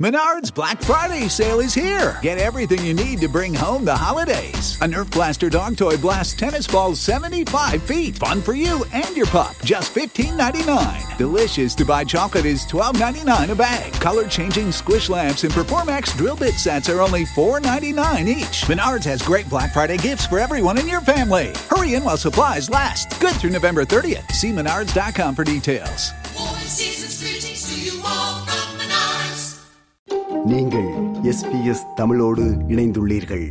Menards Black Friday sale is here. Get everything you need to bring home the holidays. A Nerf Blaster dog toy blasts tennis balls 75 feet. Fun for you and your pup. Just $15.99. Delicious to buy chocolate is $12.99 a bag. Color changing squish lamps and Performax drill bit sets are only $4.99 each. Menards has great Black Friday gifts for everyone in your family. Hurry in while supplies last. Good through November 30th. See menards.com for details. நீங்கள் SBS தமிழோடு இணைந்துள்ளீர்கள்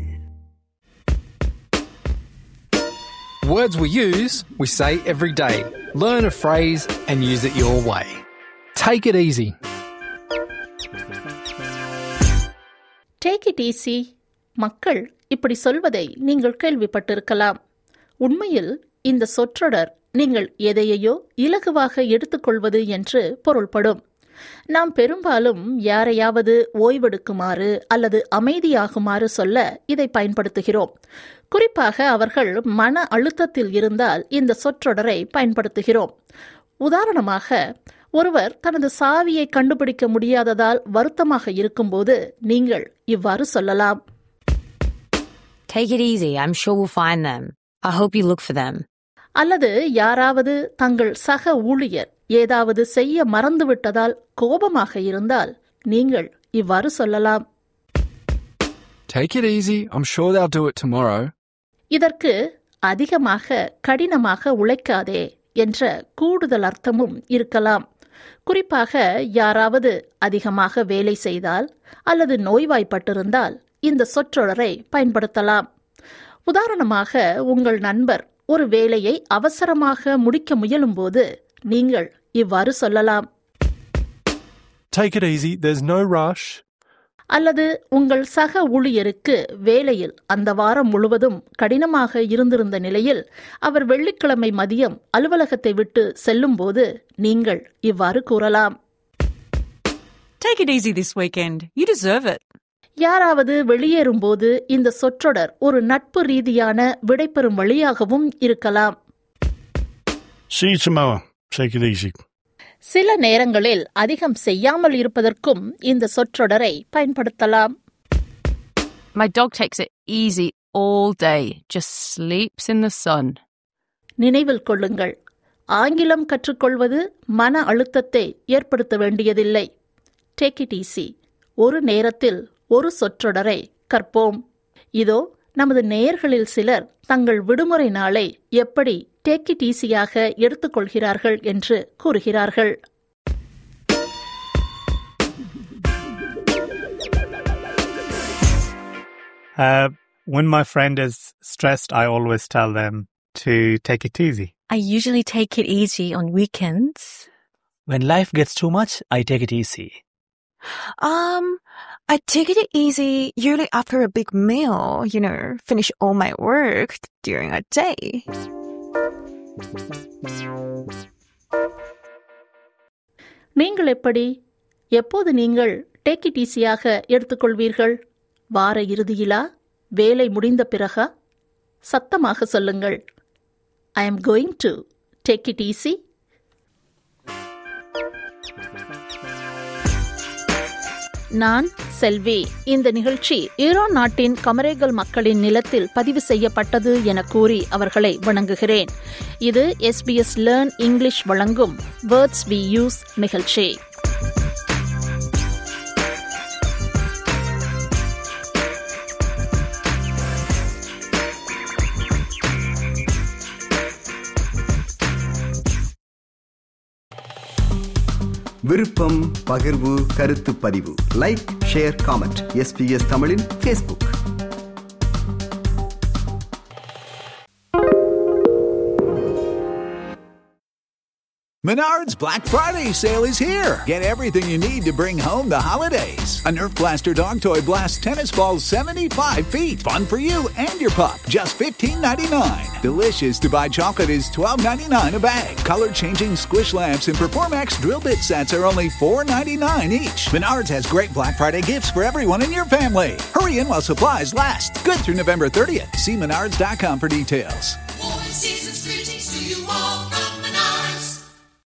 Words we use, we say every day. Learn a phrase and use it your way. Take it easy. Take it easy மக்கள் இப்படி சொல்வதை நீங்கள் கேள்விப்பட்டிருக்கலாம் உண்மையில் இந்த சொற்றொடர் நீங்கள் எதையையோ இலகுவாக எடுத்துக்கொள்வது என்று பொருள்படும் நாம் பெரும்பாலும் யாரையாவது ஓய்வெடுக்குமாறு அல்லது அமைதியாகுமாறு சொல்ல இதை பயன்படுத்துகிறோம் குறிப்பாக அவர்கள் மன அழுத்தத்தில் இருந்தால் இந்த சொற்றொடரை பயன்படுத்துகிறோம் உதாரணமாக ஒருவர் தனது சாவியை கண்டுபிடிக்க முடியாததால் வருத்தமாக இருக்கும்போது நீங்கள் இவ்வாறு சொல்லலாம் Take it easy. I'm sure we'll find them. I hope you look for them. அல்லது யாராவது தங்கள் சக ஊழியர் ஏதாவது செய்ய மறந்துவிட்டதால் கோபமாக இருந்தால் நீங்கள் இவ்வாறு சொல்லலாம் Take it easy. I'm sure they'll do it tomorrow. இதற்கு அதிகமாக கடினமாக உழைக்காதே என்ற கூடுதல் அர்த்தமும் இருக்கலாம் குறிப்பாக யாராவது அதிகமாக வேலை செய்தால் அல்லது நோய்வாய்ப்பட்டிருந்தால் இந்த சொற்றொடரை பயன்படுத்தலாம் உதாரணமாக உங்கள் நண்பர் ஒரு வேலையை அவசரமாக முடிக்க முயலும்போது நீங்கள் இவ்வாறு சொல்லலாம் Take it easy, there's no rush. அல்லது உங்கள் சக ஊழியருக்கு வேலையில் அந்த வாரம் முழுவதும் கடினமாக இருந்திருந்த நிலையில் அவர் வெள்ளிக்கிழமை மதியம் அலுவலகத்தை விட்டு செல்லும்போது நீங்கள் இவ்வாறு கூறலாம் Take it easy this weekend. You deserve it. யாராவது வெளியேறும்போது இந்த சொற்றொடர் ஒரு நட்பு ரீதியான விடைபெறும் வழியாகவும் இருக்கலாம் See you tomorrow. Take it easy. சில நேரங்களில் அதிகம் செய்யாமல் இருப்பதற்கும் இந்த சொற்றொடரை பயன்படுத்தலாம் My dog takes it easy all day, just sleeps in the sun. நினைவில் கொள்ளுங்கள் ஆங்கிலம் கற்றுக்கொள்வது மன அழுத்தத்தை ஏற்படுத்த வேண்டியதில்லை டேக் இட் ஈஸி ஒரு நேரத்தில் ஒரு சொற்றொடரை கற்போம் இதோ நமது நேயர்களில் சிலர் தங்கள் விடுமுறை நாளை எப்படி டேக் இட் ஈஸியாக எடுத்துக்கொள்கிறார்கள் என்று கூறுகிறார்கள் Uh, when my friend is stressed, I always tell them to take it easy. I usually take it easy on weekends. When life gets too much, I take it easy. Um, I take it easy usually after a big meal, you know, finish all my work during a day. நீங்கள் எப்படி எப்போது நீங்கள் take it ஈஸியாக எடுத்துக்கொள்வீர்கள் வார இறுதியிலா வேலை முடிந்த பிறகா சத்தமாக சொல்லுங்கள் I'm going to take it easy நான் செல்வி இந்த நிகழ்ச்சி ஈரான் நாட்டின் கமரேகல் மக்களின் நிலத்தில் பதிவு செய்யப்பட்டது என கூறி அவர்களை வணங்குகிறேன் இது எஸ்பிஎஸ் லேர்ன் இங்கிலீஷ் வழங்கும் வேர்ட்ஸ் வி யூஸ் நிகழ்ச்சி விருப்பம் பகிர்வு கருத்து பதிவு லைக் ஷேர் காமெண்ட் எஸ்பிஎஸ் தமிழின் Facebook Menards Black Friday sale is here. Get everything you need to bring home the holidays. A Nerf Blaster dog toy blasts tennis balls 75 feet. Fun for you and your pup. Just $15.99. Delicious to buy chocolate is $12.99 a bag. Color changing squish lamps and Performax drill bit sets are only $4.99 each. Menards has great Black Friday gifts for everyone in your family. Hurry in while supplies last. Good through November 30th. See menards.com for details.